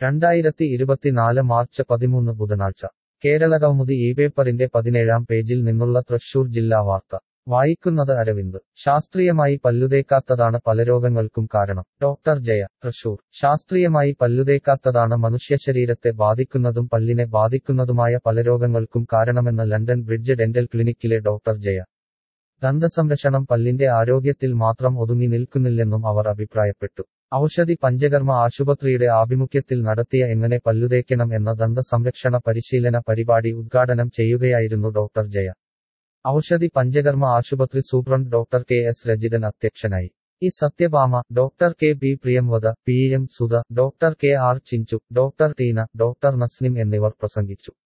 രണ്ടായിരത്തി ഇരുപത്തിനാല് മാർച്ച് പതിമൂന്ന് ബുധനാഴ്ച കേരളകൗമുദി ഈ പേപ്പറിന്റെ പതിനേഴാം പേജിൽ നിന്നുള്ള തൃശൂർ ജില്ലാ വാർത്ത വായിക്കുന്നത് അരവിന്ദ് ശാസ്ത്രീയമായി പല്ലുതേക്കാത്തതാണ് പല രോഗങ്ങൾക്കും കാരണം ഡോക്ടർ ജയ തൃശൂർ ശാസ്ത്രീയമായി പല്ലുതേക്കാത്തതാണ് മനുഷ്യശരീരത്തെ ബാധിക്കുന്നതും പല്ലിനെ ബാധിക്കുന്നതുമായ പല രോഗങ്ങൾക്കും കാരണമെന്ന് ലണ്ടൻ ബ്രിഡ്ജ് ഡെന്റൽ ക്ലിനിക്കിലെ ഡോക്ടർ ജയ ദന്തസംരക്ഷണം പല്ലിന്റെ ആരോഗ്യത്തിൽ മാത്രം ഒതുങ്ങി നിൽക്കുന്നില്ലെന്നും അവർ അഭിപ്രായപ്പെട്ടു ഔഷധി പഞ്ചകർമ്മ ആശുപത്രിയുടെ ആഭിമുഖ്യത്തിൽ നടത്തിയ എങ്ങനെ പല്ലുതേക്കണം എന്ന ദന്തസംരക്ഷണ പരിശീലന പരിപാടി ഉദ്ഘാടനം ചെയ്യുകയായിരുന്നു ഡോക്ടർ ജയ ഔഷധി പഞ്ചകർമ്മ ആശുപത്രി superintendent doctor K S Rajithan അധ്യക്ഷനായി E Sathyabhama doctor K B Priyamvada P M Sudha doctor K R Chinchu doctor Teena doctor Naslim എന്നിവർ പ്രസംഗിച്ചു